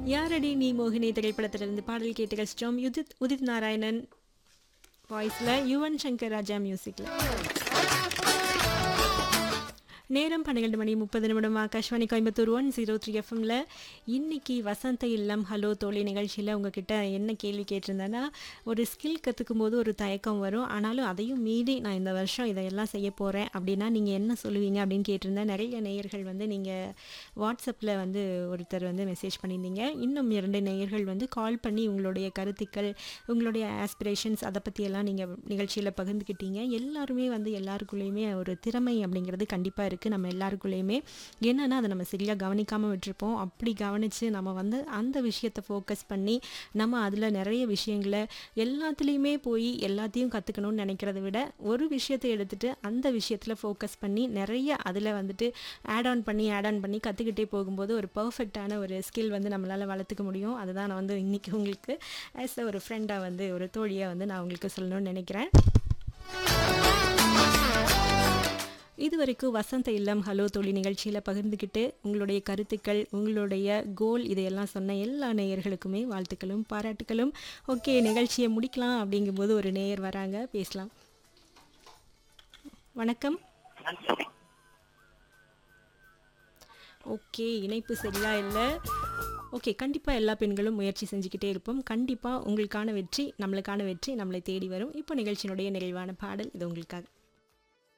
யாரடி நீ மோகினி திரைப்படத்திலிருந்து பாடல் கேட்டு கஷ்டம் உதித் உதித் நாராயணன் வாய்ஸில் யுவன் சங்கர் ராஜா மியூசிக்கில் நேரம் பன்னிரெண்டு மணி முப்பது நிமிடம் Akashvani Coimbatore one zero three எஃப்எம்ல இன்னைக்கு வசந்த இல்லம் ஹலோ தோழி நிகழ்ச்சியில் உங்ககிட்ட என்ன கேள்வி கேட்டிருந்தேன்னா ஒரு ஸ்கில் கற்றுக்கும் போது ஒரு தயக்கம் வரும் ஆனாலும் அதையும் மீறி நான் இந்த வருஷம் இதையெல்லாம் செய்ய போகிறேன் அப்படின்னா நீங்கள் என்ன சொல்லுவீங்க அப்படின்னு கேட்டிருந்தேன் நிறைய நேயர்கள் வந்து நீங்கள் வாட்ஸ்அப்பில் வந்து ஒருத்தர் வந்து மெசேஜ் பண்ணியிருந்தீங்க இன்னும் இரண்டு நேயர்கள் வந்து கால் பண்ணி உங்களுடைய கருத்துக்கள் உங்களுடைய ஆஸ்பிரேஷன்ஸ் அதை பற்றியெல்லாம் நீங்கள் நிகழ்ச்சியில் பகிர்ந்துக்கிட்டீங்க எல்லாருமே வந்து எல்லாருக்குள்ளேயுமே ஒரு திறமை அப்படிங்கிறது கண்டிப்பாக இருக்குது நம்ம எல்லாருக்குள்ளேயுமே என்னென்னா அதை நம்ம சரியாக கவனிக்காமல் விட்டுருப்போம் அப்படி கவனித்து நம்ம வந்து அந்த விஷயத்தை ஃபோக்கஸ் பண்ணி நம்ம அதில் நிறைய விஷயங்களை எல்லாத்துலேயுமே போய் எல்லாத்தையும் கற்றுக்கணும்னு நினைக்கிறத விட ஒரு விஷயத்தை எடுத்துகிட்டு அந்த விஷயத்தில் ஃபோக்கஸ் பண்ணி நிறைய அதில் வந்துட்டு ஆட் ஆன் பண்ணி ஆட் ஆன் பண்ணி கற்றுக்கிட்டே போகும்போது ஒரு பர்ஃபெக்டான ஒரு ஸ்கில் வந்து நம்மளால் வளர்த்துக்க முடியும் அதுதான் நான் வந்து இன்றைக்கி உங்களுக்கு ஆஸ் ஒரு ஃப்ரெண்டாக வந்து ஒரு தோழியாக வந்து நான் உங்களுக்கு சொல்லணும்னு நினைக்கிறேன் இது வரைக்கும் வசந்த இல்லம் ஹலோ தோழி நிகழ்ச்சியில் பகிர்ந்துக்கிட்டு உங்களுடைய கருத்துக்கள் உங்களுடைய கோல் இதையெல்லாம் சொன்ன எல்லா நேயர்களுக்குமே வாழ்த்துக்களும் பாராட்டுக்களும் ஓகே நிகழ்ச்சியை முடிக்கலாம் அப்படிங்கும்போது ஒரு நேயர் வராங்க பேசலாம் வணக்கம் ஓகே இணைப்பு சரியா இல்லை ஓகே கண்டிப்பாக எல்லா பெண்களும் முயற்சி செஞ்சுக்கிட்டே இருப்போம் கண்டிப்பாக உங்களுக்கான வெற்றி நம்மளுக்கான வெற்றி நம்மளை தேடி வரும் இப்போ நிகழ்ச்சியினுடைய நிறைவான பாடல் இது உங்களுக்காக